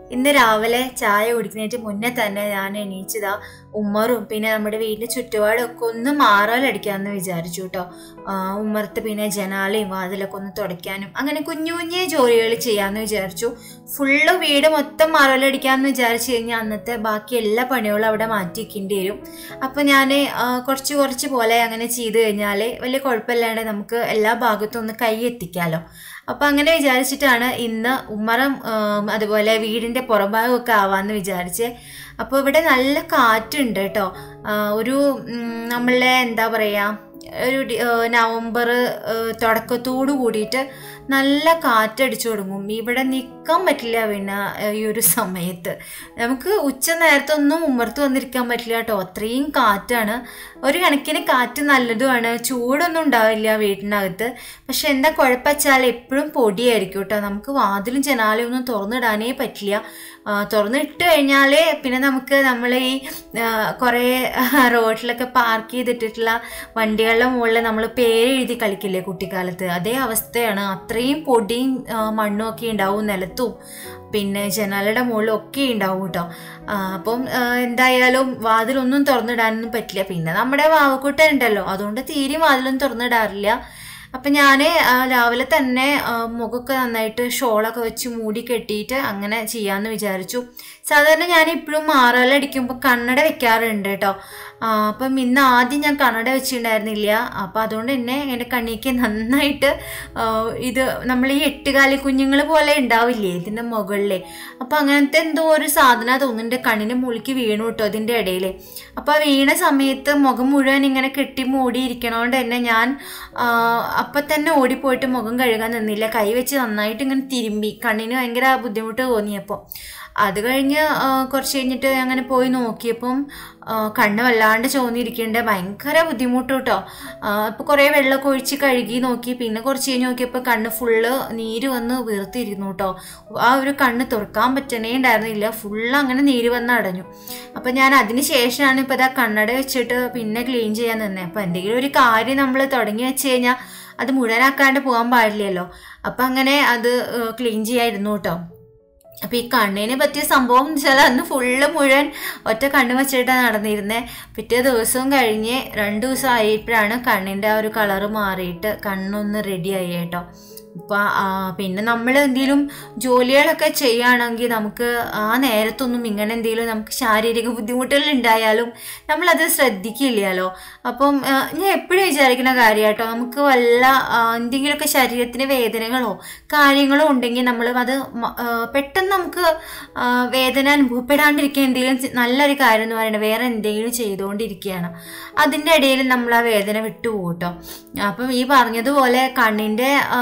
ഇന്ന് രാവിലെ ചായ കുടിക്കുന്നതിന് മുന്നേ തന്നെ ഞാൻ എണീച്ചതാ ഉമ്മറും പിന്നെ നമ്മുടെ വീടിന്റെ ചുറ്റുപാടും ഒക്കെ ഒന്ന് മാറാലടിക്കാന്ന് വിചാരിച്ചു കേട്ടോ ഉമ്മറത്ത് പിന്നെ ജനാലയും വാതിലൊക്കെ ഒന്ന് തുടയ്ക്കാനും അങ്ങനെ കുഞ്ഞു കുഞ്ഞു ജോലികൾ ചെയ്യാന്ന് വിചാരിച്ചു ഫുള്ള് വീട് മൊത്തം മാറാലടിക്കാന്ന് വിചാരിച്ചു കഴിഞ്ഞാൽ അന്നത്തെ ബാക്കി എല്ലാ പണികളും അവിടെ മാറ്റി വെക്കേണ്ടി വരും അപ്പോൾ ഞാൻ കുറച്ച് കുറച്ച് പോലെ അങ്ങനെ ചെയ്ത് കഴിഞ്ഞാൽ വലിയ കുഴപ്പമില്ലാണ്ട് നമുക്ക് എല്ലാ ഭാഗത്തും ഒന്ന് കൈ എത്തിക്കാമല്ലോ അപ്പോൾ അങ്ങനെ വിചാരിച്ചിട്ടാണ് ഇന്ന് ഉമ്മറം ഉം, അതുപോലെ വീടിൻ്റെ പുറംഭാഗമൊക്കെ ആവാമെന്ന് വിചാരിച്ച് അപ്പോൾ ഇവിടെ നല്ല കാറ്റുണ്ട് കേട്ടോ ആ, ഒരു ഉം, നമ്മളുടെ എന്താ പറയുക ഒരു ഡി- ഏ, നവംബർ ഏ, തുടക്കത്തോടു കൂടിയിട്ട് നല്ല കാറ്റടിച്ചു തുടങ്ങും ഇവിടെ നിൽക്കാൻ പറ്റില്ല പിന്നെ ഏ, ഈ ഒരു സമയത്ത് നമുക്ക് ഉച്ച നേരത്തൊന്നും ഉമ്മർത്ത് വന്നിരിക്കാൻ പറ്റില്ല കേട്ടോ അത്രയും കാറ്റാണ് ഒരു കണക്കിന് കാറ്റ് നല്ലതുമാണ് ചൂടൊന്നും ഉണ്ടാവില്ല വീട്ടിനകത്ത് പക്ഷെ എന്താ കുഴപ്പച്ചാൽ എപ്പോഴും പൊടിയായിരിക്കും കേട്ടോ നമുക്ക് വാതിലും ജനാലയും ഒന്നും തുറന്നിടാനേ പറ്റില്ല ആ, തുറന്നിട്ട് കഴിഞ്ഞാൽ പിന്നെ നമുക്ക് നമ്മൾ ഈ ആ, കുറേ റോഡിലൊക്കെ പാർക്ക് ചെയ്തിട്ടിട്ടുള്ള വണ്ടികളുടെ മുകളിൽ നമ്മൾ പേര് എഴുതി കളിക്കില്ലേ കുട്ടിക്കാലത്ത് അതേ അവസ്ഥയാണ് അത്രയും പൊടിയും ആ, മണ്ണും ഒക്കെ ഉണ്ടാവും നിലത്തും പിന്നെ ജനാലയുടെ മുകളിലും ഒക്കെ ഉണ്ടാവും കേട്ടോ ആ, അപ്പം ആ, എന്തായാലും വാതിലൊന്നും തുറന്നിടാനൊന്നും പറ്റില്ല പിന്നെ നമ്മുടെ വാവക്കൂട്ടൻ ഉണ്ടല്ലോ അതുകൊണ്ട് തീരെ വാതിലൊന്നും തുറന്നിടാറില്ല അപ്പം ഞാൻ രാവിലെ തന്നെ ആ, മുഖമൊക്കെ നന്നായിട്ട് ഷോളൊക്കെ വെച്ച് മൂടി കെട്ടിയിട്ട് അങ്ങനെ ചെയ്യാമെന്ന് വിചാരിച്ചു സാധാരണ ഞാൻ ഇപ്പോഴും മാറാലടിക്കുമ്പോൾ കണ്ണട വെക്കാറുണ്ട് കേട്ടോ ആ, അപ്പം ഇന്ന് ആദ്യം ഞാൻ കണ്ണട വെച്ചിട്ടുണ്ടായിരുന്നില്ല അപ്പം അതുകൊണ്ട് തന്നെ എൻ്റെ കണ്ണിക്ക് നന്നായിട്ട് ആ, ഇത് നമ്മൾ ഈ എട്ടുകാലി കുഞ്ഞുങ്ങൾ പോലെ ഉണ്ടാവില്ലേ ഇതിൻ്റെ മുകളിൽ അപ്പം അങ്ങനത്തെ എന്തോ ഒരു സാധനം തോന്നുന്നുണ്ട് കണ്ണിൻ്റെ മുളിക്ക് വീണു കേട്ടോ അതിൻ്റെ ഇടയിൽ അപ്പോൾ ആ വീണ സമയത്ത് മുഖം മുഴുവൻ ഇങ്ങനെ കെട്ടി മൂടി ഇരിക്കണോണ്ട് തന്നെ ഞാൻ ആ, അപ്പം തന്നെ ഓടിപ്പോയിട്ട് മുഖം കഴുകാൻ നിന്നില്ല കൈ വെച്ച് നന്നായിട്ട് ഇങ്ങനെ തിരുമ്പി കണ്ണിന് ഭയങ്കര ബുദ്ധിമുട്ട് തോന്നിയപ്പോൾ അത് കഴിഞ്ഞ് ആ, കുറച്ച് കഴിഞ്ഞിട്ട് അങ്ങനെ പോയി നോക്കിയപ്പം ആ, കണ്ണ് വല്ലാണ്ട് ചോന്നിരിക്കേണ്ട ഭയങ്കര ബുദ്ധിമുട്ട് കേട്ടോ അപ്പോൾ കുറേ വെള്ളമൊക്കെ ഒഴിച്ച് കഴുകി നോക്കി പിന്നെ കുറച്ച് കഴിഞ്ഞ് നോക്കിയപ്പോൾ കണ്ണ് ഫുള്ള് നീര് വന്ന് വീർത്തിരുന്നു കേട്ടോ ആ ഒരു കണ്ണ് തുറക്കാൻ പറ്റണേ ഉണ്ടായിരുന്നില്ല ഫുള്ള് അങ്ങനെ നീര് വന്ന് അടഞ്ഞു അപ്പം ഞാൻ അതിന് ശേഷമാണ് ഇപ്പോൾ ഇതാ കണ്ണട വെച്ചിട്ട് പിന്നെ ക്ലീൻ ചെയ്യാൻ നിന്നത് അപ്പോൾ എന്തെങ്കിലും ഒരു കാര്യം നമ്മൾ തുടങ്ങി വെച്ച് കഴിഞ്ഞാൽ അത് മുഴുവനാക്കാണ്ട് പോകാൻ പാടില്ലല്ലോ അപ്പം അങ്ങനെ അത് ക്ലീൻ ചെയ്യായിരുന്നു കേട്ടോ അപ്പോൾ ഈ കണ്ണിനെ പറ്റിയ സംഭവം എന്ന് വെച്ചാൽ അന്ന് ഫുള്ള് മുഴുവൻ ഒറ്റ കണ്ണ് വെച്ചിട്ടാണ് നടന്നിരുന്നത് പിറ്റേ ദിവസവും കഴിഞ്ഞ് രണ്ട് ദിവസം ആയപ്പോഴാണ് കണ്ണിൻ്റെ ആ ഒരു കളറ് മാറിയിട്ട് കണ്ണൊന്ന് റെഡിയായി കേട്ടോ ഇപ്പം പിന്നെ നമ്മൾ എന്തെങ്കിലും ജോലികളൊക്കെ ചെയ്യുകയാണെങ്കിൽ നമുക്ക് ആ നേരത്തൊന്നും ഇങ്ങനെ എന്തെങ്കിലും നമുക്ക് ശാരീരിക ബുദ്ധിമുട്ടുകൾ ഉണ്ടായാലും നമ്മളത് ശ്രദ്ധിക്കില്ലല്ലോ അപ്പം ആ, ഞാൻ എപ്പോഴും വിചാരിക്കുന്ന കാര്യമാട്ടോ നമുക്ക് വല്ല ആ, എന്തെങ്കിലുമൊക്കെ ശരീരത്തിന് വേദനകളോ കാര്യങ്ങളോ ഉണ്ടെങ്കിൽ നമ്മൾ അത് മ- ആ, പെട്ടെന്ന് നമുക്ക് ആ, വേദന അനുഭവപ്പെടാണ്ടിരിക്കാൻ എന്തെങ്കിലും ചെ- നല്ലൊരു കാര്യം എന്ന് പറയുന്നത് വേറെ എന്തെങ്കിലും ചെയ്തുകൊണ്ടിരിക്കുകയാണ് അതിൻ്റെ ഇടയിൽ നമ്മൾ ആ വേദന വിട്ടുപോകും കേട്ടോ അപ്പം ഈ പറഞ്ഞതുപോലെ കണ്ണിൻ്റെ ആ,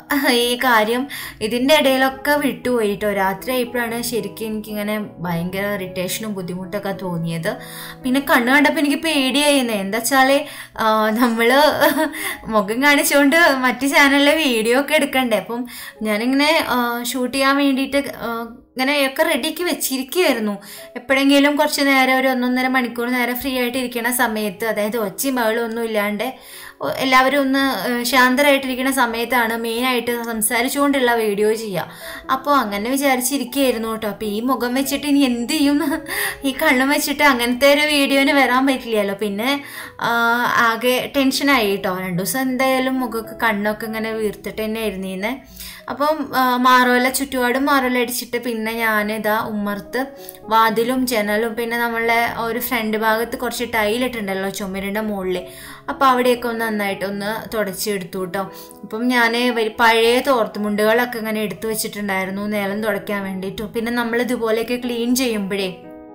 ഈ കാര്യം ഇതിൻ്റെ ഇടയിലൊക്കെ വിട്ടുപോയി കേട്ടോ രാത്രി ആയപ്പോഴാണ് ശരിക്കും എനിക്കിങ്ങനെ ഭയങ്കര ഇറിറ്റേഷനും ബുദ്ധിമുട്ടൊക്കെ തോന്നിയത് പിന്നെ കണ്ണ് കണ്ടപ്പോൾ എനിക്ക് പേടിയായിരുന്നു എന്താ വെച്ചാൽ നമ്മൾ മുഖം കാണിച്ചുകൊണ്ട് മറ്റ് ചാനലിലെ വീഡിയോ ഒക്കെ എടുക്കണ്ടേ അപ്പം ഞാനിങ്ങനെ ഷൂട്ട് ചെയ്യാൻ വേണ്ടിയിട്ട് ആ, ഇങ്ങനെ ഒക്കെ റെഡിയാക്കി വെച്ചിരിക്കുകയായിരുന്നു എപ്പോഴെങ്കിലും കുറച്ച് നേരം ഒരു ഒന്നൊന്നര മണിക്കൂർ നേരം ഫ്രീ ആയിട്ട് ഇരിക്കുന്ന സമയത്ത് അതായത് ഒച്ചയും ബഹളവും ഒന്നും ഇല്ലാണ്ട് ഒ- എല്ലാവരും ഒന്ന് ഏഹ്, ശാന്തരായിട്ടിരിക്കുന്ന സമയത്താണ് മെയിനായിട്ട് സംസാരിച്ചുകൊണ്ടുള്ള വീഡിയോ ചെയ്യുക അപ്പോൾ അങ്ങനെ വിചാരിച്ചിരിക്കുകയായിരുന്നു കേട്ടോ അപ്പോൾ ഈ മുഖം വെച്ചിട്ട് ഇനി എന്ത് ചെയ്യും ഈ കണ്ണും വെച്ചിട്ട് അങ്ങനത്തെ ഒരു വീഡിയോന് വരാൻ പറ്റില്ലല്ലോ പിന്നെ ആ, ആകെ ടെൻഷനായി കേട്ടോ രണ്ടു ദിവസം എന്തായാലും മുഖമൊക്കെ കണ്ണൊക്കെ ഇങ്ങനെ വീർത്തിട്ട് തന്നെ ആയിരുന്നു അപ്പം ആ, മാറോല ചുറ്റുപാടും മാറോല അടിച്ചിട്ട് പിന്നെ ഞാൻ ഇതാ ഉമ്മർത്ത് വാതിലും ജനലും പിന്നെ നമ്മളെ ഒരു ഫ്രണ്ട് ഭാഗത്ത് കുറച്ച് ടൈലിട്ടുണ്ടല്ലോ ചുമരിൻ്റെ മുകളിൽ അപ്പോൾ അവിടെയൊക്കെ ഒന്ന് നന്നായിട്ട് ഒന്ന് തുടച്ചെടുത്തു കേട്ടോ അപ്പം ഞാൻ പഴയ തോർത്തുമുണ്ടുകളൊക്കെ ഇങ്ങനെ എടുത്തു വെച്ചിട്ടുണ്ടായിരുന്നു നിലം തുടയ്ക്കാൻ വേണ്ടിയിട്ടും പിന്നെ നമ്മൾ ഇതുപോലെയൊക്കെ ക്ലീൻ ചെയ്യുമ്പോഴേ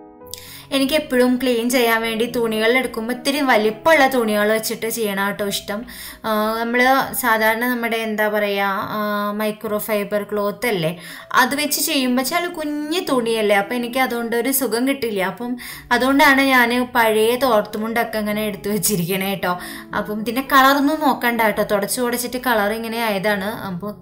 എനിക്ക് എപ്പോഴും ക്ലീൻ ചെയ്യാൻ വേണ്ടി തുണികൾ എടുക്കുമ്പോൾ ഇത്തിരി വലിപ്പമുള്ള തുണികൾ വെച്ചിട്ട് ചെയ്യണം കേട്ടോ ഇഷ്ടം നമ്മൾ സാധാരണ നമ്മുടെ എന്താ പറയുക മൈക്രോ ഫൈബർ ക്ലോത്ത് അല്ലേ അത് വെച്ച് ചെയ്യുമ്പോൾ ചില കുഞ്ഞു തുണിയല്ലേ അപ്പം എനിക്ക് അതുകൊണ്ട് ഒരു സുഖം കിട്ടില്ല അപ്പം അതുകൊണ്ടാണ് ഞാൻ പഴയ തോർത്തുമുണ്ടൊക്കെ ഇങ്ങനെ എടുത്തു വെച്ചിരിക്കണേ കേട്ടോ അപ്പം ഇതിൻ്റെ കളറൊന്നും നോക്കണ്ട കേട്ടോ തുടച്ച് തുടച്ചിട്ട് കളർ ഇങ്ങനെ ആയതാണ് അപ്പോൾ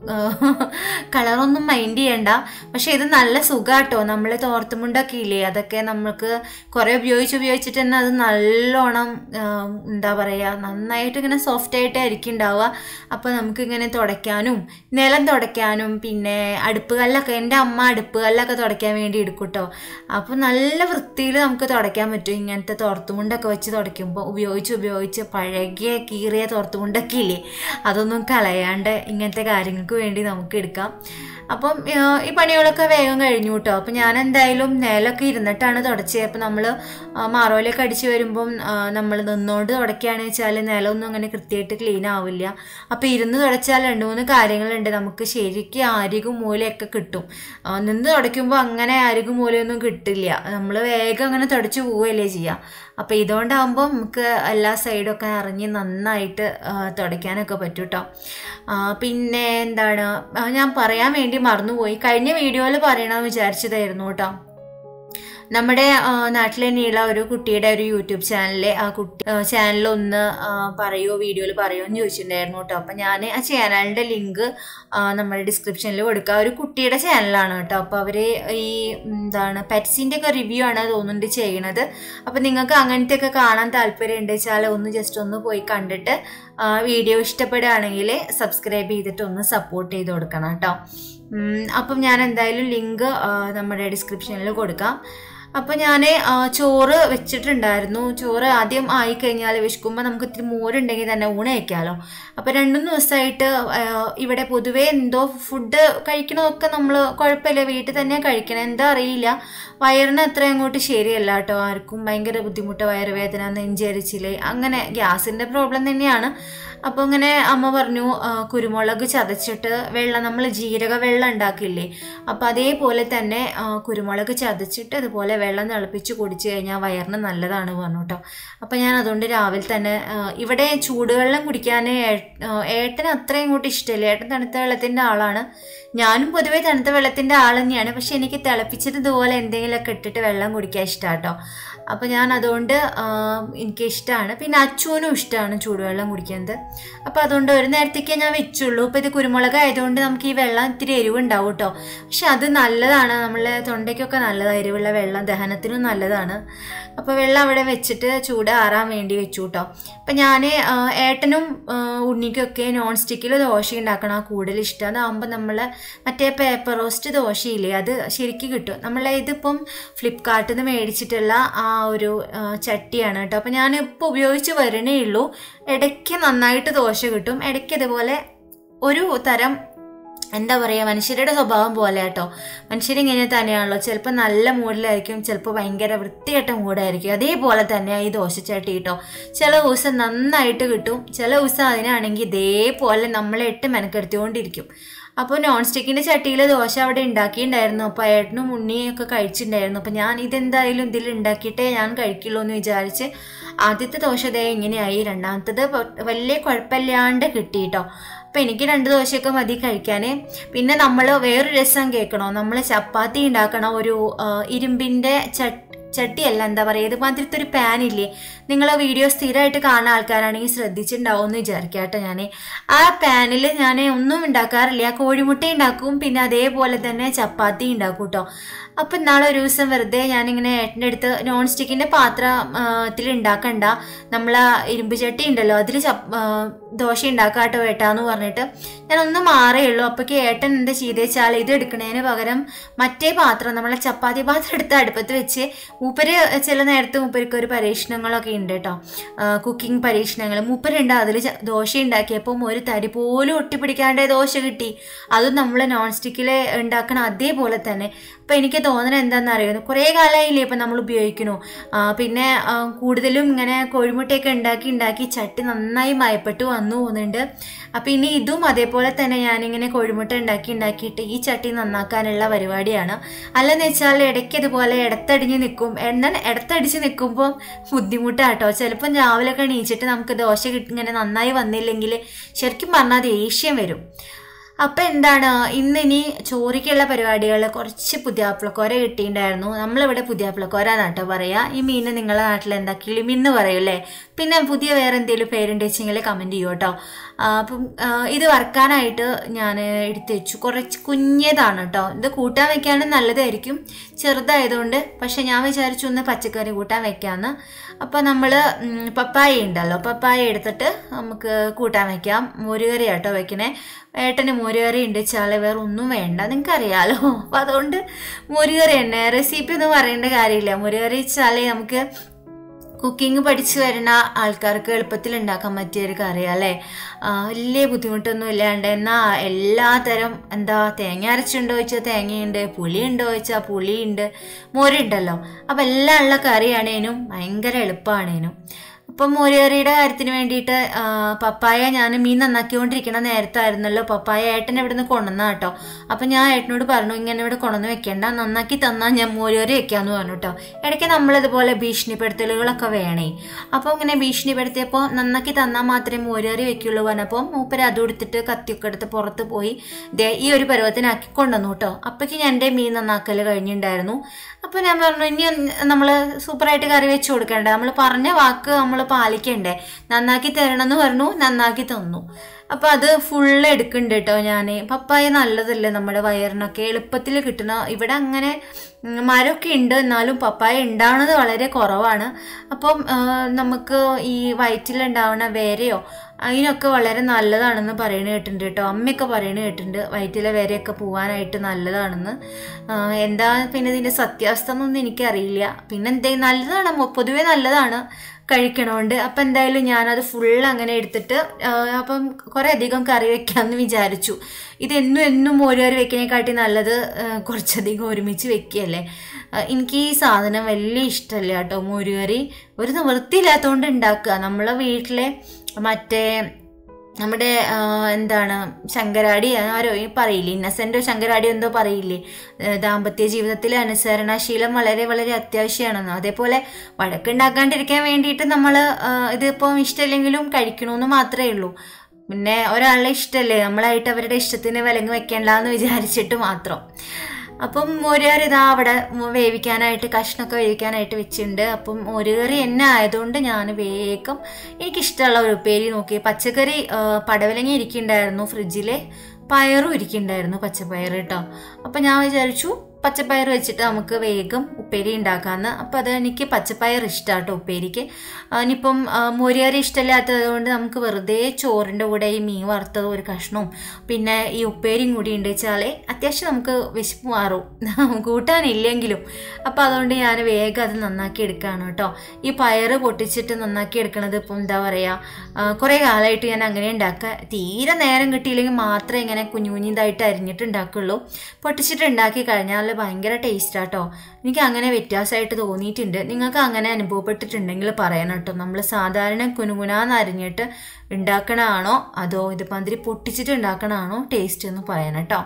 കളറൊന്നും മൈൻഡ് ചെയ്യണ്ട പക്ഷേ ഇത് നല്ല സുഖാട്ടോ നമ്മൾ തോർത്തുമുണ്ടൊക്കെ ഇല്ലേ അതൊക്കെ നമുക്ക് കുറേ ഉപയോഗിച്ച് ഉപയോഗിച്ചിട്ട് തന്നെ അത് നല്ലോണം ആ, എന്താ പറയുക നന്നായിട്ട് ഇങ്ങനെ സോഫ്റ്റ് ആയിട്ടായിരിക്കും ഉണ്ടാവുക അപ്പോൾ നമുക്കിങ്ങനെ തുടയ്ക്കാനും നിലം തുടയ്ക്കാനും പിന്നെ അടുപ്പ് കല്ലൊക്കെ എൻ്റെ അമ്മ അടുപ്പ് കല്ലൊക്കെ തുടയ്ക്കാൻ വേണ്ടി എടുക്കും കേട്ടോ അപ്പോൾ നല്ല വൃത്തിയിൽ നമുക്ക് തുടയ്ക്കാൻ പറ്റും ഇങ്ങനത്തെ തോർത്തുമുണ്ടൊക്കെ വെച്ച് തുടയ്ക്കുമ്പോൾ ഉപയോഗിച്ച് ഉപയോഗിച്ച് പഴകിയ കീറിയ തോർത്തുമുണ്ടൊക്കെ ഇല്ലേ അതൊന്നും കളയാണ്ട് ഇങ്ങനത്തെ കാര്യങ്ങൾക്ക് വേണ്ടി നമുക്ക് എടുക്കാം അപ്പം ആ, ഈ പണികളൊക്കെ വേഗം കഴിഞ്ഞു കേട്ടോ അപ്പം ഞാൻ എന്തായാലും നിലമൊക്കെ ഇരുന്നിട്ടാണ് തുടച്ചത് അപ്പം നമ്മൾ മാറോലൊക്കെ അടിച്ച് വരുമ്പം നമ്മൾ നിന്നുകൊണ്ട് തുടയ്ക്കുകയാണെന്ന് വെച്ചാൽ നിലമൊന്നും അങ്ങനെ കൃത്യമായിട്ട് ക്ലീൻ ആവില്ല അപ്പം ഇരുന്ന് തുടച്ചാൽ രണ്ട് മൂന്ന് കാര്യങ്ങളുണ്ട് നമുക്ക് ശരിക്കും ആരികും മൂലയൊക്കെ കിട്ടും ആ, നിന്ന് തുടയ്ക്കുമ്പോൾ അങ്ങനെ ആരികും മൂലയൊന്നും കിട്ടില്ല നമ്മൾ വേഗം അങ്ങനെ തുടച്ച് പോവുകയല്ലേ ചെയ്യുക അപ്പോൾ ഇതുകൊണ്ടാകുമ്പോൾ നമുക്ക് എല്ലാ സൈഡൊക്കെ അറിഞ്ഞ് നന്നായിട്ട് ആ, തുടയ്ക്കാനൊക്കെ പറ്റും കേട്ടോ ആ, പിന്നെ എന്താണ് ആ, ഞാൻ പറയാൻ വേണ്ടി മറന്നുപോയി കഴിഞ്ഞ വീഡിയോയിൽ പറയണമെന്ന് വിചാരിച്ചതായിരുന്നു കേട്ടോ നമ്മുടെ ആ, നാട്ടിലെ തന്നെയുള്ള ഒരു കുട്ടിയുടെ ഒരു യൂട്യൂബ് ചാനലിലെ ആ കുട്ടി ചാനൽ ഒന്ന് ആ, പറയോ വീഡിയോയിൽ പറയോ എന്ന് ചോദിച്ചിട്ടുണ്ടായിരുന്നു കേട്ടോ അപ്പം ഞാൻ ആ ചാനലിൻ്റെ ലിങ്ക് നമ്മുടെ ഡിസ്ക്രിപ്ഷനിൽ കൊടുക്കുക ഒരു കുട്ടിയുടെ ചാനലാണ് കേട്ടോ അപ്പോൾ അവർ ഈ എന്താണ് പെറ്റ്സിൻ്റെ ഒക്കെ റിവ്യൂ ആണ് തോന്നുന്നുണ്ട് ചെയ്യണത് അപ്പം നിങ്ങൾക്ക് അങ്ങനത്തെ ഒക്കെ കാണാൻ താല്പര്യം ഉണ്ട് വെച്ചാൽ ഒന്ന് ജസ്റ്റ് ഒന്ന് പോയി കണ്ടിട്ട് ആ, വീഡിയോ ഇഷ്ടപ്പെടുകയാണെങ്കിൽ സബ്സ്ക്രൈബ് ചെയ്തിട്ട് ഒന്ന് സപ്പോർട്ട് ചെയ്ത് കൊടുക്കണം കേട്ടോ ഉം, അപ്പം ഞാൻ എന്തായാലും ലിങ്ക് നമ്മുടെ ഡിസ്ക്രിപ്ഷനിൽ കൊടുക്കാം അപ്പോൾ ഞാൻ ചോറ് വെച്ചിട്ടുണ്ടായിരുന്നു ചോറ് ആദ്യം ആയിക്കഴിഞ്ഞാൽ വിശക്കുമ്പോൾ നമുക്ക് ഇത്തിരി മോരുണ്ടെങ്കിൽ തന്നെ ഊണ് കഴിക്കാമല്ലോ അപ്പോൾ രണ്ടുമൂന്ന് ദിവസമായിട്ട് ആ, ഇവിടെ പൊതുവേ എന്തോ ഫുഡ് കഴിക്കണതൊക്കെ നമ്മൾ കുഴപ്പമില്ല വീട്ടിൽ തന്നെ കഴിക്കണം എന്താ അറിയില്ല വയറിന് അത്ര അങ്ങോട്ട് ശരിയല്ല കേട്ടോ ആർക്കും ഭയങ്കര ബുദ്ധിമുട്ട് വയറുവേദന നെഞ്ചരിച്ചില് അങ്ങനെ ഗ്യാസിൻ്റെ പ്രോബ്ലം തന്നെയാണ് അപ്പോൾ ഇങ്ങനെ അമ്മ പറഞ്ഞു ആ, കുരുമുളക് ചതച്ചിട്ട് വെള്ളം നമ്മൾ ജീരക വെള്ളം ഉണ്ടാക്കില്ലേ അപ്പോൾ അതേപോലെ തന്നെ ആ, കുരുമുളക് ചതച്ചിട്ട് അതുപോലെ വെള്ളം തിളപ്പിച്ച് കുടിച്ചു കഴിഞ്ഞാൽ വയറിന് നല്ലതാണ് പറഞ്ഞു കേട്ടോ അപ്പോൾ ഞാൻ അതുകൊണ്ട് രാവിലെ തന്നെ ആ, ഇവിടെ ചൂടുവെള്ളം കുടിക്കാൻ ഏ- ആ, ഏട്ടന് അത്രയും ഇങ്ങോട്ട് ഇഷ്ടമില്ല ഏട്ടൻ തണുത്ത വെള്ളത്തിൻ്റെ ആളാണ് ഞാനും പൊതുവേ തണുത്ത വെള്ളത്തിൻ്റെ ആൾ തന്നെയാണ് പക്ഷെ എനിക്ക് തിളപ്പിച്ചിട്ട് ഇതുപോലെ എന്തെങ്കിലുമൊക്കെ ഇട്ടിട്ട് വെള്ളം കുടിക്കാൻ ഇഷ്ടമാണ് കേട്ടോ അപ്പോൾ ഞാൻ അതുകൊണ്ട് ആ, എനിക്ക് ഇഷ്ടമാണ് പിന്നെ അച്ചുവിനും ഇഷ്ടമാണ് ചൂടുവെള്ളം കുടിക്കുന്നത് അപ്പോൾ അതുകൊണ്ട് ഒരു നേരത്തേക്കേ ഞാൻ വെച്ചുള്ളൂ ഇപ്പോൾ ഇത് കുരുമുളക് ആയതുകൊണ്ട് നമുക്ക് ഈ വെള്ളം ഇത്തിരി എരിവുണ്ടാവും കേട്ടോ പക്ഷെ അത് നല്ലതാണ് നമ്മളെ തൊണ്ടയ്ക്കൊക്കെ നല്ലതാണ് എരിവുള്ള വെള്ളം ദഹനത്തിനും നല്ലതാണ് അപ്പോൾ വെള്ളം അവിടെ വെച്ചിട്ട് ചൂട് ആറാൻ വേണ്ടി വെച്ചു കേട്ടോ അപ്പം ഞാൻ ഏട്ടനും ആ, ഉണ്ണിക്കൊക്കെ നോൺ സ്റ്റിക്കിൽ ദോശ ഉണ്ടാക്കണം കൂടുതൽ ഇഷ്ടം അതാകുമ്പോൾ നമ്മൾ മറ്റേ പേപ്പർ റോസ്റ്റ് ദോശയില്ലേ അത് ശരിക്കും കിട്ടും നമ്മളെ ഇതിപ്പം ഫ്ലിപ്കാർട്ടിൽ നിന്ന് മേടിച്ചിട്ടുള്ള ആ ഒരു ആ, ചട്ടിയാണ് കേട്ടോ അപ്പം ഞാൻ ഇപ്പോൾ ഉപയോഗിച്ച് വരണേ ഉള്ളൂ ഇടയ്ക്ക് നന്നായിട്ട് ദോശ കിട്ടും ഇടയ്ക്ക് ഇതുപോലെ ഒരു തരം എന്താ പറയുക മനുഷ്യരുടെ സ്വഭാവം പോലെ കേട്ടോ മനുഷ്യരിങ്ങനെ തന്നെയാണല്ലോ ചിലപ്പോൾ നല്ല മൂഡിലായിരിക്കും ചിലപ്പോൾ ഭയങ്കര വൃത്തികെട്ട മൂഡായിരിക്കും അതേപോലെ തന്നെയാണ് ഈ ദോശച്ചട്ടി കേട്ടോ ചില ദിവസം നന്നായിട്ട് കിട്ടും ചില ദിവസം അതിനാണെങ്കിൽ ഇതേപോലെ നമ്മളെ ഇട്ട് മെനക്കെടുത്തിക്കൊണ്ടിരിക്കും അപ്പോൾ നോൺ സ്റ്റിക്കിൻ്റെ ചട്ടിയിൽ ദോശ അവിടെ ഉണ്ടാക്കിയിട്ടുണ്ടായിരുന്നു അപ്പോൾ ഏട്ടനും ഉണ്ണിയൊക്കെ കഴിച്ചിട്ടുണ്ടായിരുന്നു അപ്പോൾ ഞാൻ ഇതെന്തായാലും ഇതിൽ ഉണ്ടാക്കിയിട്ടേ ഞാൻ കഴിക്കുള്ളൂ എന്ന് വിചാരിച്ച് ആദ്യത്തെ ദോശ ദേ ഇങ്ങനെയായി രണ്ടാമത്തത് പൊ- വലിയ കുഴപ്പമില്ലാണ്ട് കിട്ടി കേട്ടോ അപ്പം എനിക്ക് രണ്ട് ദോശയൊക്കെ മതി കഴിക്കാൻ പിന്നെ നമ്മൾ വേറൊരു രസം കേൾക്കണോ നമ്മൾ ചപ്പാത്തി ഉണ്ടാക്കണ ഒരു ആ, ഇരുമ്പിൻ്റെ ചട്ടി ചട്ടിയല്ല എന്താ പറയുക ഇതുമാതിരത്തെ ഒരു പാൻ ഇല്ലേ നിങ്ങൾ വീഡിയോ സ്ഥിരമായിട്ട് കാണുന്ന ആൾക്കാരാണെങ്കിൽ ശ്രദ്ധിച്ചിട്ടുണ്ടാവും എന്ന് വിചാരിക്കാം കേട്ടോ ഞാൻ ആ പാനിൽ ഞാൻ ഒന്നും ഉണ്ടാക്കാറില്ല കോഴിമുട്ട ഉണ്ടാക്കും പിന്നെ അതേപോലെ തന്നെ ചപ്പാത്തി ഉണ്ടാക്കും കേട്ടോ അപ്പം ഇന്നാളെ ഒരു ദിവസം വെറുതെ ഞാനിങ്ങനെ ഏട്ടൻ്റെ അടുത്ത് നോൺ സ്റ്റിക്കിൻ്റെ പാത്രത്തിൽ ഉണ്ടാക്കണ്ട നമ്മൾ ആ ഇരുമ്പ് ചട്ടി ഉണ്ടല്ലോ അതിൽ ചപ്പ് ആ, ദോശ ഉണ്ടാക്കാട്ടോ ഏട്ടാന്ന് പറഞ്ഞിട്ട് ഞാൻ ഒന്ന് മാറേ ഉള്ളൂ അപ്പോഴേക്ക് ഏട്ടൻ എന്താ ചെയ്തേച്ചാൽ ഇത് എടുക്കണതിന് പകരം മറ്റേ പാത്രം നമ്മളെ ചപ്പാത്തി പാത്രം എടുത്ത് അടുപ്പത്ത് വെച്ച് മൂപ്പര് ചില നേരത്ത് മൂപ്പർക്ക് ഒരു പരീക്ഷണങ്ങളൊക്കെ ഉണ്ട് കേട്ടോ കുക്കിംഗ് പരീക്ഷണങ്ങൾ മൂപ്പരുണ്ട് അതിൽ ദോശ ഉണ്ടാക്കിയപ്പം ഒരു തരി പോലും ഒട്ടിപ്പിടിക്കാണ്ട് ദോശ കിട്ടി അതും നമ്മൾ നോൺ സ്റ്റിക്കിൽ ഉണ്ടാക്കണ അതേപോലെ തന്നെ അപ്പം എനിക്ക് തോന്നണത് എന്താണെന്ന് അറിയുന്നു കുറേ കാലമായില്ലേ ഇപ്പം നമ്മൾ ഉപയോഗിക്കണു ആ, പിന്നെ ആ, കൂടുതലും ഇങ്ങനെ കോഴിമുട്ടയൊക്കെ ഉണ്ടാക്കി ഉണ്ടാക്കി ചട്ടി നന്നായി മയപ്പെട്ടു വന്നു പോകുന്നുണ്ട് അപ്പം ഇനി ഇതും അതേപോലെ തന്നെ ഞാനിങ്ങനെ കോഴിമുട്ട ഉണ്ടാക്കി ഉണ്ടാക്കിയിട്ട് ഈ ചട്ടി നന്നാക്കാനുള്ള പരിപാടിയാണ് അല്ലെന്ന് വെച്ചാൽ ഇടയ്ക്ക് ഇതുപോലെ ഇടത്തടിഞ്ഞ് നിൽക്കും എന്നാൽ ഇടത്തടിച്ച് നിൽക്കുമ്പോൾ ബുദ്ധിമുട്ടാട്ടോ ചിലപ്പം രാവിലെയൊക്കെ എണീച്ചിട്ട് നമുക്ക് ദോശ കിട്ടി ഇങ്ങനെ നന്നായി വന്നില്ലെങ്കിൽ ശരിക്കും പറഞ്ഞാൽ ദേഷ്യം വരും അപ്പം എന്താണ് ഇന്ന് ഇനി ചോറിക്കുള്ള പരിപാടികൾ കുറച്ച് പുതിയാപ്പിളക്കോര കിട്ടിയിട്ടുണ്ടായിരുന്നു നമ്മളിവിടെ പുതിയാപ്പിളക്കോര എന്നാട്ടോ പറയുക ഈ മീൻ നിങ്ങളുടെ നാട്ടിൽ എന്താ കിളിമീൻ എന്ന് പറയും അല്ലേ പിന്നെ പുതിയ വേറെ എന്തെങ്കിലും പേരുണ്ട് വെച്ചെങ്കിൽ കമൻറ്റ് ചെയ്യൂ കേട്ടോ ആ, അപ്പം ആ, ഇത് വറക്കാനായിട്ട് ഞാൻ എടുത്ത് വെച്ചു കുറച്ച് കുഞ്ഞതാണ് കേട്ടോ ഇത് കൂട്ടാൻ വെക്കാനും നല്ലതായിരിക്കും ചെറുതായതുകൊണ്ട് പക്ഷെ ഞാൻ വിചാരിച്ചു ഒന്ന് പച്ചക്കറി കൂട്ടാൻ വെക്കാമെന്ന് അപ്പോൾ നമ്മൾ പപ്പായ ഉണ്ടല്ലോ പപ്പായ എടുത്തിട്ട് നമുക്ക് കൂട്ടാൻ വെക്കാം മോരുകറി കേട്ടോ വെക്കണേ ഏട്ടന് മോരുകറി ഉണ്ട് വെച്ചാൽ വേറെ ഒന്നും വേണ്ട നിങ്ങൾക്ക് അറിയാലോ അപ്പോൾ അതുകൊണ്ട് മോരുകറി തന്നെ റെസിപ്പി ഒന്നും പറയേണ്ട കാര്യമില്ല മോരുകറി വെച്ചാൽ നമുക്ക് കുക്കിംഗ് പഠിച്ചു വരുന്ന ആൾക്കാർക്ക് എളുപ്പത്തിൽ ഉണ്ടാക്കാൻ പറ്റിയ ഒരു കറിയാണ് അല്ലേ ആ, വലിയ ബുദ്ധിമുട്ടൊന്നും ഇല്ലാണ്ട് എന്നാൽ എല്ലാ തരം എന്താ തേങ്ങ അരച്ചുണ്ടോ ചോദിച്ചാൽ തേങ്ങയുണ്ട് പുളി ഉണ്ടോ ചോദിച്ചാൽ പുളിയുണ്ട് മോരുണ്ടല്ലോ അപ്പം എല്ലാം ഉള്ള കറിയാണേനും ഭയങ്കര എളുപ്പമാണേനും അപ്പം മോരുകറിയുടെ കാര്യത്തിന് വേണ്ടിയിട്ട് ആ, പപ്പായ ഞാൻ മീൻ നന്നാക്കിക്കൊണ്ടിരിക്കണ നേരത്തായിരുന്നല്ലോ പപ്പായ ഏട്ടൻ ഇവിടെ നിന്ന് കൊണ്ടുവന്ന കേട്ടോ അപ്പം ഞാൻ ഏട്ടനോട് പറഞ്ഞു ഇങ്ങനെ ഇവിടെ കൊണ്ടുവന്ന് വെക്കേണ്ട നന്നാക്കി തന്നാൽ ഞാൻ മോരുകറി വെക്കാമെന്ന് പറഞ്ഞു കേട്ടോ ഇടയ്ക്ക് നമ്മളിതുപോലെ ഭീഷണിപ്പെടുത്തലുകളൊക്കെ വേണേ അപ്പോൾ ഇങ്ങനെ ഭീഷണിപ്പെടുത്തിയപ്പോൾ നന്നാക്കി തന്നാൽ മാത്രമേ മോരുകറി വെക്കുള്ളൂ പറഞ്ഞപ്പോൾ മൂപ്പര് അതും എടുത്തിട്ട് കത്തിയൊക്കെ എടുത്ത് പുറത്ത് പോയി ദേ ഈ ഒരു പരുവത്തിനാക്കി കൊണ്ടുവന്നു കേട്ടോ അപ്പോഴേക്ക് ഞാൻ എൻ്റെ മീൻ നന്നാക്കൽ കഴിഞ്ഞിട്ടുണ്ടായിരുന്നു അപ്പോൾ ഞാൻ പറഞ്ഞു ഇനി നമ്മൾ സൂപ്പറായിട്ട് കറി വെച്ച് കൊടുക്കണ്ട നമ്മൾ പറഞ്ഞ വാക്ക് നമ്മൾ പാലിക്കണ്ടേ നന്നാക്കി തരണം എന്ന് പറഞ്ഞു നന്നാക്കി തന്നു അപ്പോൾ അത് ഫുള്ള് എടുക്കുന്നുണ്ട് കേട്ടോ ഞാൻ പപ്പായ നല്ലതല്ലേ നമ്മുടെ വയറിനൊക്കെ എളുപ്പത്തിൽ കിട്ടണ ഇവിടെ അങ്ങനെ ഉം, മരമൊക്കെ ഉണ്ട് എന്നാലും പപ്പായ ഉണ്ടാവുന്നത് വളരെ കുറവാണ് അപ്പം ആ, നമുക്ക് ഈ വയറ്റിലുണ്ടാവുന്ന വേരയോ അതിനൊക്കെ വളരെ നല്ലതാണെന്ന് പറയുന്നത് കേട്ടിട്ടുണ്ട് കേട്ടോ അമ്മയൊക്കെ പറയുന്നത് കേട്ടിട്ടുണ്ട് വയറ്റിലെ വേരയൊക്കെ പോകാനായിട്ട് നല്ലതാണെന്ന് ആ, എന്താ പിന്നെ ഇതിൻ്റെ സത്യാവസ്ഥ എന്നൊന്നും എനിക്കറിയില്ല പിന്നെ എന്തേ നല്ലതാണ് മൊ- പൊതുവേ നല്ലതാണ് കഴിക്കണോണ്ട് അപ്പം എന്തായാലും ഞാനത് ഫുൾ അങ്ങനെ എടുത്തിട്ട് ആ, അപ്പം കുറേ അധികം കറി വെക്കാമെന്ന് വിചാരിച്ചു ഇത് എന്നും എന്നും മോര് കറി വെക്കണേക്കാട്ടി നല്ലത് ആ, കുറച്ചധികം ഒരുമിച്ച് വെക്കുകയല്ലേ ആ, എനിക്ക് ഈ സാധനം വലിയ ഇഷ്ടമല്ല കേട്ടോ മോര് കറി ഒരു നിവൃത്തിയില്ലാത്തതുകൊണ്ട് ഉണ്ടാക്കുക നമ്മളെ വീട്ടിലെ മറ്റേ നമ്മുടെ ആ, എന്താണ് ശങ്കരാടി ആരോ ഈ പറയില്ലേ ഇന്നസെൻ്റോ ശങ്കരാടി എന്തോ പറയില്ലേ ഏ, ദാമ്പത്യ ജീവിതത്തിലെ അനുസരണശീലം വളരെ വളരെ അത്യാവശ്യമാണെന്ന് അതേപോലെ വഴക്കുണ്ടാക്കാണ്ടിരിക്കാൻ വേണ്ടിയിട്ട് നമ്മൾ ഇതിപ്പോൾ ഇഷ്ടമില്ലെങ്കിലും കഴിക്കണമെന്ന് മാത്രമേ ഉള്ളൂ പിന്നെ ഒരാളുടെ ഇഷ്ടമല്ലേ നമ്മളായിട്ട് അവരുടെ ഇഷ്ടത്തിന് വിലങ്ങ് വെക്കേണ്ടെന്ന് വിചാരിച്ചിട്ട് മാത്രം അപ്പം മോരുകറി ഇതാ അവിടെ മു- വേവിക്കാനായിട്ട് കഷ്ണമൊക്കെ വേവിക്കാനായിട്ട് വെച്ചിട്ടുണ്ട് അപ്പം മോരുകറി എന്നെ ആയതുകൊണ്ട് ഞാൻ വേഗം എനിക്കിഷ്ടമുള്ള ഒരു ഉപ്പേരി നോക്കി പച്ചക്കറി ആ, പടവലങ്ങ ഇരിക്കുന്നുണ്ടായിരുന്നു ഫ്രിഡ്ജിൽ പയറും ഇരിക്കുന്നുണ്ടായിരുന്നു പച്ചപ്പയർ കേട്ടോ അപ്പം ഞാൻ വിചാരിച്ചു പച്ചപ്പയർ വെച്ചിട്ട് നമുക്ക് വേഗം ഉപ്പേരി ഉണ്ടാക്കാമെന്ന് അപ്പം അത് എനിക്ക് പച്ചപ്പയർ ഇഷ്ടമാണ് കേട്ടോ ഉപ്പേരിക്ക് ആ, ഇനിയിപ്പം ആ, മോരുകറി ഇഷ്ടമില്ലാത്തത് കൊണ്ട് നമുക്ക് വെറുതെ ചോറിൻ്റെ കൂടെ ഈ മീൻ വറുത്തത് ഒരു കഷ്ണവും പിന്നെ ഈ ഉപ്പേരിയും കൂടി ഉണ്ട് വെച്ചാൽ അത്യാവശ്യം നമുക്ക് വിശപ്പ് മാറും കൂട്ടാനില്ലെങ്കിലും അപ്പോൾ അതുകൊണ്ട് ഞാൻ വേഗം അത് നന്നാക്കി എടുക്കുകയാണ് കേട്ടോ ഈ പയറ് പൊട്ടിച്ചിട്ട് നന്നാക്കി എടുക്കണത് ഇപ്പം എന്താ പറയുക കുറേ കാലമായിട്ട് ഞാൻ അങ്ങനെ ഉണ്ടാക്കുക തീരെ നേരം കിട്ടിയില്ലെങ്കിൽ മാത്രമേ ഇങ്ങനെ കുഞ്ഞു കുഞ്ഞിതായിട്ട് അരിഞ്ഞിട്ട് ഉണ്ടാക്കുള്ളൂ പൊട്ടിച്ചിട്ട് ഉണ്ടാക്കി കഴിഞ്ഞാൽ ഭയങ്കര ടേസ്റ്റാട്ടോ എനിക്ക് അങ്ങനെ വ്യത്യാസമായിട്ട് തോന്നിയിട്ടുണ്ട് നിങ്ങൾക്ക് അങ്ങനെ അനുഭവപ്പെട്ടിട്ടുണ്ടെങ്കിൽ പറയണം കേട്ടോ നമ്മൾ സാധാരണ കുനുകുനാന്ന് അരിഞ്ഞിട്ട് ഉണ്ടാക്കണതാണോ അതോ ഇത് പന്തിരി പൊട്ടിച്ചിട്ട് ഉണ്ടാക്കണതാണോ ടേസ്റ്റ് എന്ന് പറയണം കേട്ടോ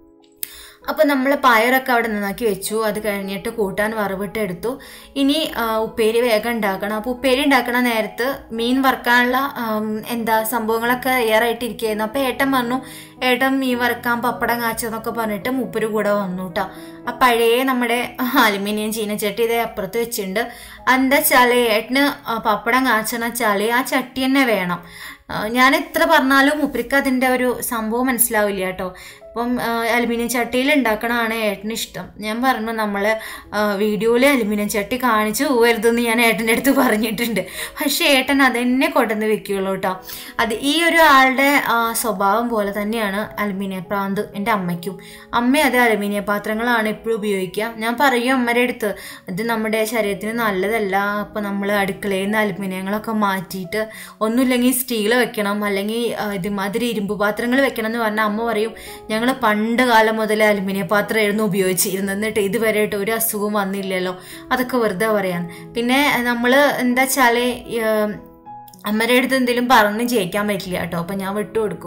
അപ്പോൾ നമ്മൾ പയറൊക്കെ അവിടെ നന്നാക്കി വെച്ചു അത് കഴിഞ്ഞിട്ട് കൂട്ടാൻ വറവിട്ട് എടുത്തു ഇനി ആ, ഉപ്പേരി വേഗം ഉണ്ടാക്കണം അപ്പോൾ ഉപ്പേരി ഉണ്ടാക്കണ നേരത്ത് മീൻ വറുക്കാനുള്ള ആം, എന്താ സംഭവങ്ങളൊക്കെ തയ്യാറായിട്ട് ഇരിക്കുകയായിരുന്നു അപ്പോൾ ഏട്ടൻ പറഞ്ഞു ഏട്ടൻ മീൻ വറുക്കാൻ പപ്പടം കാച്ചെന്നൊക്കെ പറഞ്ഞിട്ട് മൂപ്പര് കൂടെ വന്നു കേട്ടോ ആ പഴയ നമ്മുടെ അലുമിനിയം ചീനച്ചട്ടി ഇതേ അപ്പുറത്ത് വെച്ചിട്ടുണ്ട് എന്താ വെച്ചാൽ ഏട്ടന് ആ പപ്പടം കാച്ചണ വെച്ചാൽ ആ ചട്ടി തന്നെ വേണം ആ, ഞാൻ എത്ര പറഞ്ഞാലും മുപ്പരിക്ക് അതിൻ്റെ ഒരു സംഭവം മനസ്സിലാവില്ല കേട്ടോ ഇപ്പം അലുമിനിയം ചട്ടിയിൽ ഉണ്ടാക്കണതാണ് ഏട്ടന് ഇഷ്ടം ഞാൻ പറഞ്ഞു നമ്മൾ വീഡിയോയിൽ അലുമിനിയം ചട്ടി കാണിച്ചു പോകരുതെന്ന് ഞാൻ ഏട്ടൻ്റെ അടുത്ത് പറഞ്ഞിട്ടുണ്ട് പക്ഷേ ഏട്ടൻ അതെന്നെ കൊണ്ടുവന്ന് വെക്കുകയുള്ളൂ കേട്ടോ അത് ഈ ഒരു ആളുടെ ആ, സ്വഭാവം പോലെ തന്നെയാണ് അലുമിനിയം പ്രാന്ത് എൻ്റെ അമ്മയ്ക്കും അമ്മ അത് അലുമിനിയ പാത്രങ്ങളാണ് എപ്പോഴും ഉപയോഗിക്കുക ഞാൻ പറയും അമ്മയുടെ അടുത്ത് ഇത് നമ്മുടെ ശരീരത്തിന് നല്ലതല്ല അപ്പോൾ നമ്മൾ അടുക്കളയിൽ നിന്ന് അലുമിനിയങ്ങളൊക്കെ മാറ്റിയിട്ട് ഒന്നുമില്ലെങ്കിൽ സ്റ്റീൽ വെക്കണം അല്ലെങ്കിൽ ആ, ഇതുമാതിരി ഇരുമ്പ് പാത്രങ്ങൾ വെക്കണം എന്ന് പറഞ്ഞാൽ അമ്മ പറയും ഞങ്ങൾ പണ്ട് കാലം മുതൽ അലുമിനിയ പാത്രമായിരുന്നു ഉപയോഗിച്ചിരുന്നത് എന്നിട്ട് ഇതുവരെയായിട്ട് ഒരു അസുഖവും വന്നില്ലല്ലോ അതൊക്കെ വെറുതെ പറയാൻ പിന്നെ നമ്മൾ എന്താ വെച്ചാൽ അമ്മയുടെ അടുത്ത് എന്തെങ്കിലും പറഞ്ഞ് ജയിക്കാൻ പറ്റില്ല കേട്ടോ അപ്പം ഞാൻ വിട്ടു കൊടുക്കും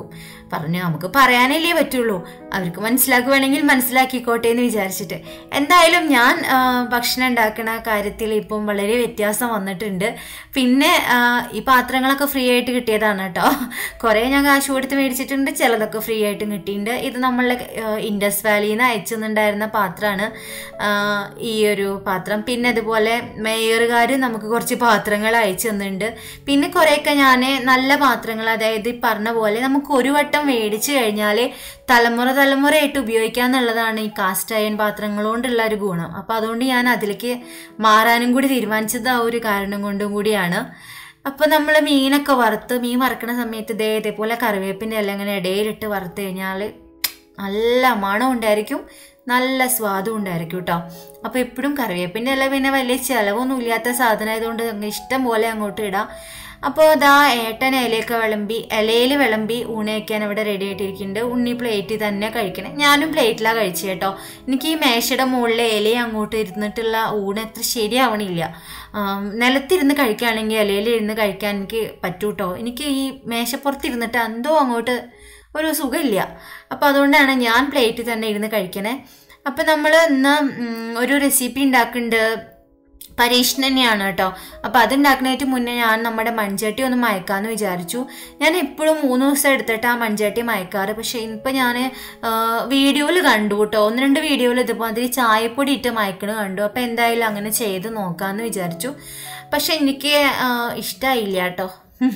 പറഞ്ഞു നമുക്ക് പറയാനല്ലേ പറ്റുള്ളൂ അവർക്ക് മനസ്സിലാക്കുവാണെങ്കിൽ മനസ്സിലാക്കിക്കോട്ടെ എന്ന് വിചാരിച്ചിട്ട് എന്തായാലും ഞാൻ ആ, ഭക്ഷണം ഉണ്ടാക്കുന്ന കാര്യത്തിൽ ഇപ്പം വളരെ വ്യത്യാസം വന്നിട്ടുണ്ട് പിന്നെ ആ, ഈ പാത്രങ്ങളൊക്കെ ഫ്രീ ആയിട്ട് കിട്ടിയതാണ് കേട്ടോ കുറേ ഞാൻ കാശ് കൊടുത്ത് മേടിച്ചിട്ടുണ്ട് ചിലതൊക്കെ ഫ്രീ ആയിട്ടും കിട്ടിയിട്ടുണ്ട് ഇത് നമ്മളുടെ ആ, ഇൻഡസ് വാലിയിൽ നിന്ന് അയച്ചുന്നുണ്ടായിരുന്ന പാത്രമാണ് ആ, ഈ ഒരു പാത്രം പിന്നെ അതുപോലെ മേയറുകാർ നമുക്ക് കുറച്ച് പാത്രങ്ങൾ അയച്ചു തന്നിട്ടുണ്ട് പിന്നെ കുറേയൊക്കെ ഞാൻ നല്ല പാത്രങ്ങൾ അതായത് ഈ പറഞ്ഞ പോലെ നമുക്ക് ഒരു വട്ടം മേടിച്ചു കഴിഞ്ഞാൽ തലമുറ തലമുറയായിട്ട് ഉപയോഗിക്കാന്നുള്ളതാണ് ഈ കാസ്റ്റ് അയൺ പാത്രങ്ങൾ കൊണ്ടുള്ള ഒരു ഗുണം അപ്പോൾ അതുകൊണ്ട് ഞാൻ അതിലേക്ക് മാറാനും കൂടി തീരുമാനിച്ചത് ആ ഒരു കാരണം കൊണ്ടും കൂടിയാണ് അപ്പോൾ നമ്മൾ മീനൊക്കെ വറുത്ത് മീൻ വറുക്കുന്ന സമയത്ത് ഇതേ ഇതേപോലെ കറിവേപ്പിൻ്റെ എല്ലാം ഇങ്ങനെ ഇടയിലിട്ട് വറുത്ത് കഴിഞ്ഞാൽ നല്ല മണം ഉണ്ടായിരിക്കും നല്ല സ്വാദും ഉണ്ടായിരിക്കും കേട്ടോ അപ്പോൾ എപ്പോഴും കറിവേപ്പിൻ്റെ ഇല പിന്നെ വലിയ ചിലവൊന്നും ഇല്ലാത്ത സാധനമായതുകൊണ്ട് അങ്ങ് ഇഷ്ടം പോലെ അങ്ങോട്ട് ഇടാം അപ്പോൾ ഇതാ ഏട്ടൻ ഇലയൊക്കെ വിളമ്പി ഇലയിൽ വിളമ്പി ഊണ് വയ്ക്കാൻ അവിടെ റെഡി ആയിട്ടിരിക്കുന്നുണ്ട് ഉണ്ണി പ്ലേറ്റിൽ തന്നെ കഴിക്കണേ ഞാനും പ്ലേറ്റിലാണ് കഴിച്ചു കേട്ടോ എനിക്ക് ഈ മേശയുടെ മുകളിലെ ഇലയും അങ്ങോട്ട് ഇരുന്നിട്ടുള്ള ഊണ് അത്ര ശരിയാവണില്ല ആം, നിലത്തിരുന്ന് കഴിക്കുകയാണെങ്കിൽ ഇലയിൽ ഇരുന്ന് കഴിക്കാൻ എനിക്ക് പറ്റൂട്ടോ എനിക്ക് ഈ മേശപ്പുറത്തിരുന്നിട്ട് എന്തോ അങ്ങോട്ട് ഒരു സുഖമില്ല അപ്പോൾ അതുകൊണ്ടാണ് ഞാൻ പ്ലേറ്റിൽ തന്നെ ഇരുന്ന് കഴിക്കണേ അപ്പോൾ നമ്മൾ ഇന്ന് ഉം, ഒരു റെസിപ്പി ഉണ്ടാക്കുന്നുണ്ട് പരീക്ഷണം തന്നെയാണ് കേട്ടോ അപ്പോൾ അതുണ്ടാക്കുന്നതിന് മുന്നേ ഞാൻ നമ്മുടെ മൺചട്ടി ഒന്ന് മയക്കാമെന്ന് വിചാരിച്ചു ഞാൻ എപ്പോഴും മൂന്ന് ദിവസം എടുത്തിട്ട് ആ മൺചട്ടി മയക്കാറ് പക്ഷേ ഇപ്പം ഞാൻ വീഡിയോയിൽ കണ്ടു കേട്ടോ ഒന്ന് രണ്ട് വീഡിയോയിൽ ഇതുമാതിരി ചായപ്പൊടി ഇട്ട് മയക്കണ കണ്ടു അപ്പോൾ എന്തായാലും അങ്ങനെ ചെയ്ത് നോക്കാമെന്ന് വിചാരിച്ചു പക്ഷെ എനിക്ക് ഇഷ്ടമായില്ല കേട്ടോ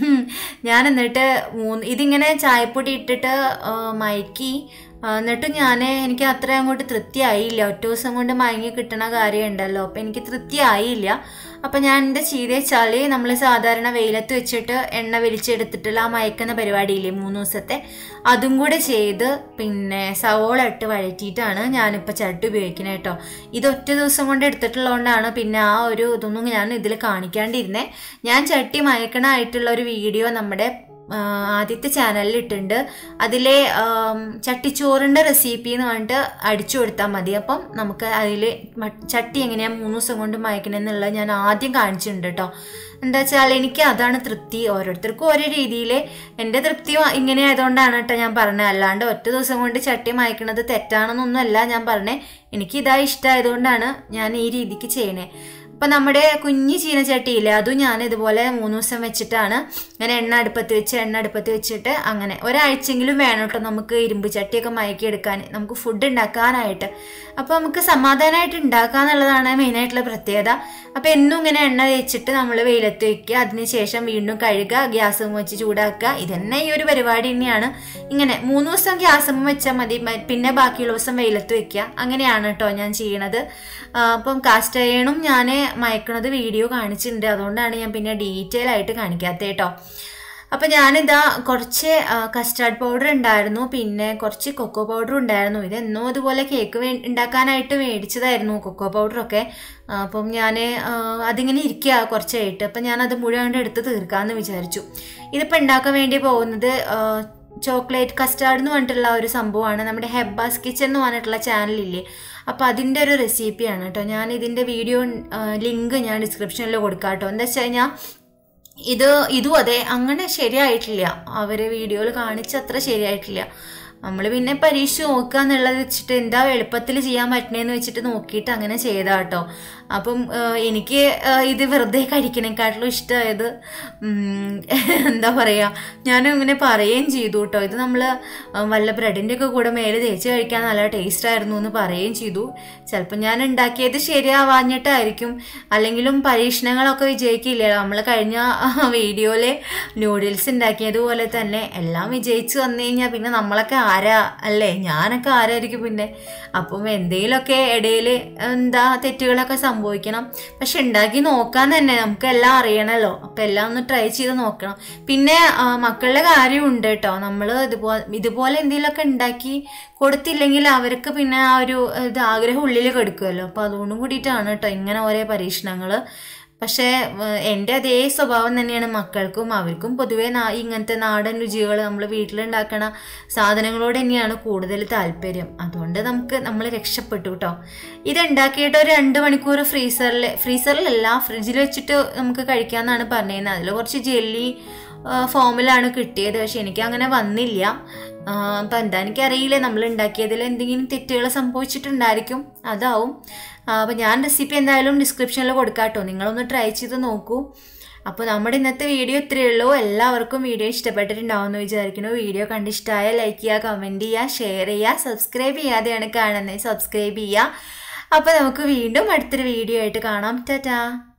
ഞാൻ എന്നിട്ട് മൂന്ന് ഇതിങ്ങനെ ചായപ്പൊടി ഇട്ടിട്ട് ആ, മയക്കി ആ, എന്നിട്ട് ഞാൻ എനിക്ക് അത്ര അങ്ങോട്ട് തൃപ്തിയായില്ല ഒറ്റ ദിവസം കൊണ്ട് മയങ്ങി കിട്ടണ കാര്യം ഉണ്ടല്ലോ അപ്പം എനിക്ക് തൃപ്തിയായില്ല അപ്പം ഞാൻ എന്താ ചെയ്തേ വെച്ചാൽ നമ്മൾ സാധാരണ വെയിലത്ത് വെച്ചിട്ട് എണ്ണ വലിച്ചെടുത്തിട്ടുള്ള ആ മയക്കുന്ന പരിപാടിയില്ലേ മൂന്ന് ദിവസത്തെ അതും കൂടെ ചെയ്ത് പിന്നെ സവോള ഇട്ട് വഴറ്റിയിട്ടാണ് ഞാനിപ്പോൾ ചട്ടി ഉപയോഗിക്കുന്നത് കേട്ടോ ഇത് ഒറ്റ ദിവസം കൊണ്ട് എടുത്തിട്ടുള്ളതുകൊണ്ടാണ് പിന്നെ ആ ഒരു ഇതൊന്നും ഞാൻ ഇതിൽ കാണിക്കാണ്ടിരുന്നേ ഞാൻ ചട്ടി മയക്കണമായിട്ടുള്ള ഒരു വീഡിയോ നമ്മുടെ ആ, ആദ്യത്തെ ചാനലിൽ ഇട്ടുണ്ട് അതിലെ ആം, ചട്ടിച്ചോറിൻ്റെ റെസിപ്പി എന്ന് പറഞ്ഞിട്ട് അടിച്ചു കൊടുത്താൽ മതി അപ്പം നമുക്ക് അതിൽ ചട്ടി എങ്ങനെയാണ് മൂന്ന് ദിവസം കൊണ്ട് മയക്കണമെന്നുള്ളത് ഞാൻ ആദ്യം കാണിച്ചിട്ടുണ്ട് കേട്ടോ എന്താ വെച്ചാൽ എനിക്ക് അതാണ് തൃപ്തി ഓരോരുത്തർക്കും ഓരോ രീതിയിൽ എൻ്റെ തൃപ്തി ഇങ്ങനെ ആയതുകൊണ്ടാണ് കേട്ടോ ഞാൻ പറഞ്ഞത് അല്ലാണ്ട് ഒറ്റ ദിവസം കൊണ്ട് ചട്ടി മയക്കണത് തെറ്റാണെന്നൊന്നുമല്ല ഞാൻ പറഞ്ഞേ എനിക്ക് ഇതാ ഇഷ്ടമായതുകൊണ്ടാണ് ഞാൻ ഈ രീതിക്ക് ചെയ്യണേ അപ്പം നമ്മുടെ കുഞ്ഞ് ചീനച്ചട്ടിയില്ലേ അതും ഞാൻ ഇതുപോലെ മൂന്ന് ദിവസം വെച്ചിട്ടാണ് ഇങ്ങനെ എണ്ണ അടുപ്പത്ത് വെച്ച് എണ്ണ അടുപ്പത്ത് വെച്ചിട്ട് അങ്ങനെ ഒരാഴ്ചയെങ്കിലും വേണം കേട്ടോ നമുക്ക് ഇരുമ്പ് ചട്ടിയൊക്കെ മയക്കി എടുക്കാൻ നമുക്ക് ഫുഡ് ഉണ്ടാക്കാനായിട്ട് അപ്പോൾ നമുക്ക് സമാധാനമായിട്ട് ഉണ്ടാക്കുക എന്നുള്ളതാണ് മെയിനായിട്ടുള്ള പ്രത്യേകത അപ്പോൾ എന്നും ഇങ്ങനെ എണ്ണ തേച്ചിട്ട് നമ്മൾ വെയിലത്ത് വെക്കുക അതിനുശേഷം വീണ്ടും കഴുകുക ഗ്യാസ് വെച്ച് ചൂടാക്കുക ഇതന്നെ ഈ ഒരു പരിപാടി തന്നെയാണ് ഇങ്ങനെ മൂന്ന് ദിവസം ഗ്യാസ് വെച്ചാൽ മതി മ- പിന്നെ ബാക്കിയുള്ള ദിവസം വെയിലത്ത് വെക്കുക അങ്ങനെയാണ് കേട്ടോ ഞാൻ ചെയ്യണത് ആ, അപ്പം കാസ്റ്റ് അയണും ഞാൻ മയക്കണത് വീഡിയോ കാണിച്ചിട്ടുണ്ട് അതുകൊണ്ടാണ് ഞാൻ പിന്നെ ഡീറ്റെയിൽ ആയിട്ട് കാണിക്കാത്തത് കേട്ടോ അപ്പം ഞാനിതാ കുറച്ച് കസ്റ്റാർഡ് പൗഡർ ഉണ്ടായിരുന്നു പിന്നെ കുറച്ച് കൊക്കോ പൗഡർ ഉണ്ടായിരുന്നു ഇത് എന്നോ ഇതുപോലെ കേക്ക് വേ ഉണ്ടാക്കാനായിട്ട് മേടിച്ചതായിരുന്നു കൊക്കോ പൗഡറൊക്കെ ആ, അപ്പം ഞാൻ അതിങ്ങനെ ഇരിക്കുക കുറച്ചായിട്ട് അപ്പം ഞാനത് മുഴുവൻ കൊണ്ട് എടുത്ത് തീർക്കാമെന്ന് വിചാരിച്ചു ഇതിപ്പോൾ ഉണ്ടാക്കാൻ വേണ്ടി പോകുന്നത് ആ, ചോക്ലേറ്റ് കസ്റ്റാർഡ് എന്ന് പറഞ്ഞിട്ടുള്ള ഒരു സംഭവമാണ് നമ്മുടെ ഹെബാസ് കിച്ചൺ എന്ന് പറഞ്ഞിട്ടുള്ള ചാനലില്ലേ അപ്പോൾ അതിൻ്റെ ഒരു റെസിപ്പിയാണ് കേട്ടോ ഞാൻ ഇതിൻ്റെ വീഡിയോ ലിങ്ക് ഞാൻ ഡിസ്ക്രിപ്ഷനിൽ കൊടുക്കാം കേട്ടോ എന്താ വെച്ച് കഴിഞ്ഞാൽ ഇത് ഇതും അതെ അങ്ങനെ ശരിയായിട്ടില്ല അവർ വീഡിയോയിൽ കാണിച്ച അത്ര ശരിയായിട്ടില്ല നമ്മൾ പിന്നെ പരീക്ഷ നോക്കുക എന്നുള്ളത് വെച്ചിട്ട് എന്താ എളുപ്പത്തിൽ ചെയ്യാൻ പറ്റണേന്ന് വെച്ചിട്ട് നോക്കിയിട്ട് അങ്ങനെ ചെയ്താ കേട്ടോ അപ്പം ഏഹ്, എനിക്ക് ഏഹ്, ഇത് വെറുതെ കഴിക്കണേക്കാട്ടിലും ഇഷ്ടമായത് ഉം, എന്താ പറയുക ഞാൻ ഇങ്ങനെ പറയുകയും ചെയ്തു കേട്ടോ ഇത് നമ്മൾ വല്ല ബ്രെഡിൻ്റെ ഒക്കെ കൂടെ മേലെ തേച്ച് കഴിക്കാൻ നല്ല ടേസ്റ്റ് ആയിരുന്നു എന്ന് പറയുകയും ചെയ്തു ചിലപ്പോൾ ഞാൻ ഉണ്ടാക്കിയത് ശരിയാവാഞ്ഞിട്ടായിരിക്കും അല്ലെങ്കിലും പരീക്ഷണങ്ങളൊക്കെ വിജയിക്കില്ല നമ്മൾ കഴിഞ്ഞ വീഡിയോയിൽ നൂഡിൽസ് ഉണ്ടാക്കിയതുപോലെ തന്നെ എല്ലാം വിജയിച്ചു വന്നു കഴിഞ്ഞാൽ പിന്നെ നമ്മളൊക്കെ ആരാ അല്ലേ ഞാനൊക്കെ ആരായിരിക്കും പിന്നെ അപ്പം എന്തെങ്കിലുമൊക്കെ ഇടയിൽ എന്താ തെറ്റുകളൊക്കെ സംഭവിക്കണം പക്ഷെ ഉണ്ടാക്കി നോക്കാൻ തന്നെ നമുക്ക് എല്ലാം അറിയണമല്ലോ അപ്പം എല്ലാം ഒന്ന് ട്രൈ ചെയ്ത് നോക്കണം പിന്നെ ആ, മക്കളുടെ കാര്യമുണ്ട് കേട്ടോ നമ്മൾ ഇതുപോലെ ഇതുപോലെ എന്തെങ്കിലുമൊക്കെ ഉണ്ടാക്കി കൊടുത്തില്ലെങ്കിൽ അവർക്ക് പിന്നെ ആ ഒരു ഇത് ആഗ്രഹം ഉള്ളിൽ കെടുക്കുമല്ലോ അപ്പോൾ അതുകൊണ്ടും കൂടിയിട്ടാണ് കേട്ടോ ഇങ്ങനെ ഓരോ പരീക്ഷണങ്ങൾ പക്ഷേ ഏഹ്, എൻ്റെ അതേ സ്വഭാവം തന്നെയാണ് മക്കൾക്കും അവർക്കും പൊതുവേ നാ- ഇങ്ങനത്തെ നാടൻ രുചികൾ നമ്മൾ വീട്ടിലുണ്ടാക്കണ സാധനങ്ങളോട് തന്നെയാണ് കൂടുതൽ താല്പര്യം അതുകൊണ്ട് നമുക്ക് നമ്മൾ രക്ഷപ്പെട്ടു കേട്ടോ ഇത് ഉണ്ടാക്കിയിട്ട് ഒരു രണ്ട് മണിക്കൂർ ഫ്രീസറിൽ ഫ്രീസറിലല്ല ഫ്രിഡ്ജിൽ വെച്ചിട്ട് നമുക്ക് കഴിക്കാമെന്നാണ് പറഞ്ഞിരുന്നത് അതിൽ കുറച്ച് ജെല്ലി ഫോമിലാണ് കിട്ടിയത് പക്ഷെ എനിക്ക് അങ്ങനെ വന്നില്ല അപ്പം എന്താ എനിക്കറിയില്ല നമ്മൾ ഉണ്ടാക്കിയതിൽ എന്തെങ്കിലും തെറ്റുകൾ സംഭവിച്ചിട്ടുണ്ടായിരിക്കും അതാവും അപ്പം ഞാൻ റെസിപ്പി എന്തായാലും ഡിസ്ക്രിപ്ഷനിൽ കൊടുക്കാം കേട്ടോ നിങ്ങളൊന്ന് ട്രൈ ചെയ്ത് നോക്കൂ അപ്പോൾ നമ്മുടെ ഇന്നത്തെ വീഡിയോ ഇത്രയേ ഉള്ളൂ എല്ലാവർക്കും വീഡിയോ ഇഷ്ടപ്പെട്ടിട്ടുണ്ടാവുമെന്ന് വിചാരിക്കുന്നു വീഡിയോ കണ്ടിഷ്ടമായ ലൈക്ക് ചെയ്യുക കമൻറ്റ് ചെയ്യുക ഷെയർ ചെയ്യുക സബ്സ്ക്രൈബ് ചെയ്യാതെയാണ് കാണുന്നത് സബ്സ്ക്രൈബ് ചെയ്യുക അപ്പോൾ നമുക്ക് വീണ്ടും അടുത്തൊരു വീഡിയോ ആയിട്ട് കാണാം ടാറ്റാ